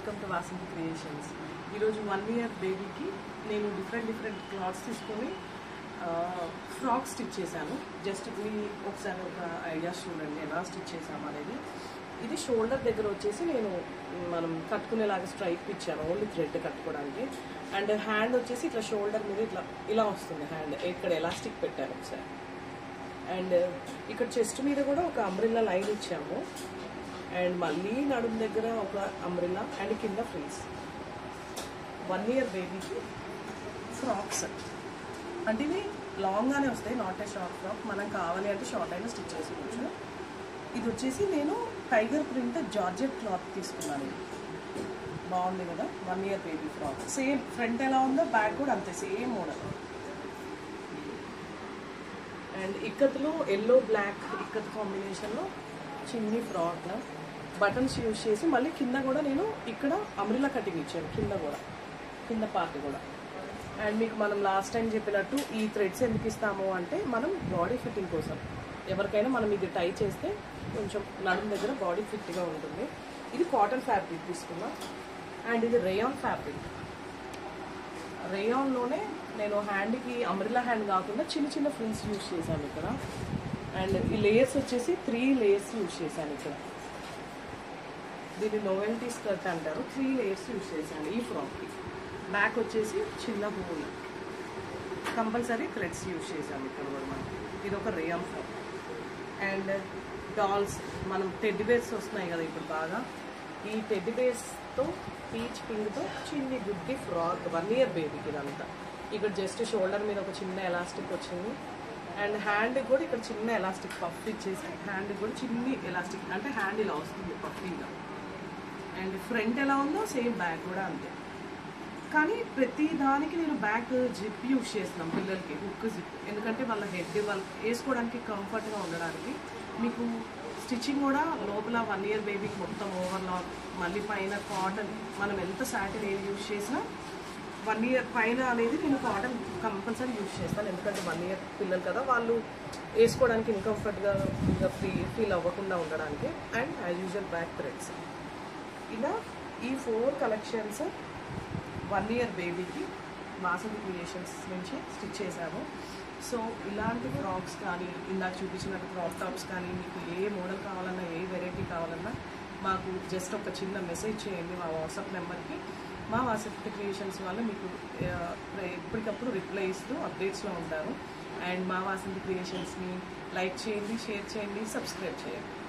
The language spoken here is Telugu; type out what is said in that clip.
వెల్కమ్ టు వాసంతి క్రియేషన్స్ ఈరోజు వన్ ఇయర్ బేబీకి నేను డిఫరెంట్ డిఫరెంట్ క్లాత్స్ తీసుకొని ఫ్రాక్ స్టిచ్ చేశాను జస్ట్ మీ ఒకసారి ఒక ఐడియాస్ చూడండి ఎలా స్టిచ్ చేసాము అనేది ఇది షోల్డర్ దగ్గర వచ్చేసి నేను మనం కట్టుకునేలాగా స్ట్రైప్ ఇచ్చాను ఓన్లీ థ్రెడ్ కట్టుకోవడానికి అండ్ హ్యాండ్ వచ్చేసి ఇట్లా షోల్డర్ మీద ఇట్లా ఇలా వస్తుంది హ్యాండ్ ఇక్కడ ఎలాస్టిక్ పెట్టాను ఒకసారి అండ్ ఇక్కడ చెస్ట్ మీద కూడా ఒక అంబ్రిల్లా లైన్ ఇచ్చాము అండ్ మళ్ళీ నడుము దగ్గర ఒక అంబ్రిల్లా అండ్ కింద ఫ్రీస్ వన్ ఇయర్ బేబీకి ఫ్రాక్స్ అంటే ఇవి లాంగ్గానే వస్తాయి నాట్ ఏ షార్ట్ ఫ్రాక్ మనం కావాలి అంటే షార్ట్ అయినా స్టిచ్ చేసుకోవచ్చు ఇది వచ్చేసి నేను టైగర్ ప్రింట్ జార్జెట్ క్లాత్ తీసుకున్నాను ఇది బాగుంది కదా one year baby frock same front ఎలా ఉందో బ్యాక్ కూడా అంతే సేమ్ మోడల్ అండ్ ఇక్కత్లో ఎల్లో బ్లాక్ ఇక్కత్ కాంబినేషన్లో చిన్ని ఫ్రాక్ బటన్స్ యూజ్ చేసి మళ్ళీ కింద కూడా నేను ఇక్కడ అమ్రిలా కటింగ్ ఇచ్చాను కింద కూడా కింద పార్ట్ కూడా అండ్ మీకు మనం లాస్ట్ టైం చెప్పినట్టు ఈ థ్రెడ్స్ ఎందుకు ఇస్తాము అంటే మనం బాడీ ఫిట్టింగ్ కోసం ఎవరికైనా మనం ఇది టై చేస్తే కొంచెం నడుము దగ్గర బాడీ ఫిట్గా ఉంటుంది ఇది కాటన్ ఫ్యాబ్రిక్ తీసుకున్నాం అండ్ ఇది రేయాన్ ఫ్యాబ్రిక్ రేయాన్లోనే నేను హ్యాండ్కి అంబ్రిల్లా హ్యాండ్ కాకుండా చిన్న చిన్న ఫ్రిల్స్ యూజ్ చేశాను ఇక్కడ అండ్ ఈ లేయర్స్ వచ్చేసి త్రీ లేయర్స్ యూజ్ చేశాను ఇక్కడ దీన్ని నోవెల్టీ స్కర్ట్ అంటారు త్రీ లేయర్స్ యూజ్ చేశాను ఈ ఫ్రాక్కి బ్యాక్ వచ్చేసి చిన్న హోల్ కంపల్సరీ థ్రెడ్స్ యూజ్ చేశాము ఇక్కడ కూడా మనం ఇది ఒక రేయాన్ ఫ్రాక్ అండ్ డాల్స్ మనం టెడ్డి బేర్స్ వస్తున్నాయి కదా ఇప్పుడు బాగా ఈ టెడ్డి బేర్స్తో పీచ్ పింక్తో చిన్ని గుడ్డి ఫ్రాక్ వన్ ఇయర్ బేబీకి ఇదంతా ఇక్కడ జస్ట్ షోల్డర్ మీద ఒక చిన్న ఎలాస్టిక్ వచ్చింది అండ్ హ్యాండ్ కూడా ఇక్కడ చిన్న ఎలాస్టిక్ పఫ్ ఇచ్చేసి హ్యాండ్ కూడా చిన్ని ఎలాస్టిక్ అంటే హ్యాండ్ ఇలా వస్తుంది పఫింగ్గా అండ్ ఫ్రంట్ ఎలా ఉందో సేమ్ బ్యాక్ కూడా అంతే కానీ ప్రతి దానికి నేను బ్యాక్ జిప్ యూస్ చేస్తున్నాం పిల్లలకి హుక్ జిప్ ఎందుకంటే వాళ్ళ హెడ్ వాళ్ళు వేసుకోవడానికి కంఫర్ట్గా ఉండడానికి మీకు స్టిచ్చింగ్ కూడా లోపల వన్ ఇయర్ బేబీకి మొత్తం ఓవర్లాక్ మళ్ళీ పైన కాటన్ మనం ఎంత సాటిన్ ఏది యూజ్ చేసినా వన్ ఇయర్ పైన అనేది నేను కాటన్ కంపల్సరీ యూజ్ చేస్తాను ఎందుకంటే వన్ ఇయర్ పిల్లలు కదా వాళ్ళు వేసుకోవడానికి ఇన్కంఫర్ట్గా ఇంకా ఫీ ఫీల్ అవ్వకుండా ఉండడానికి and as usual back threads ఇలా ఈ ఫోర్ కలెక్షన్స్ వన్ ఇయర్ బేబీకి వాసంతి క్రియేషన్స్ నుంచి స్టిచ్ చేశాము సో ఇలాంటి ఫ్రాక్స్ కానీ ఇందాక చూపించినట్టు క్రాప్ టాప్స్ కానీ మీకు ఏ మోడల్ కావాలన్నా ఏ వెరైటీ కావాలన్నా మాకు జస్ట్ ఒక చిన్న మెసేజ్ చేయండి మా వాట్సాప్ నెంబర్కి మా వాసంతి క్రియేషన్స్ వాళ్ళు మీకు ఆ, ఎప్పటికప్పుడు రిప్లై ఇస్తూ అప్డేట్స్లో ఉంటారు అండ్ మా వాసంతి క్రియేషన్స్ని లైక్ చేయండి షేర్ చేయండి సబ్స్క్రైబ్ చేయండి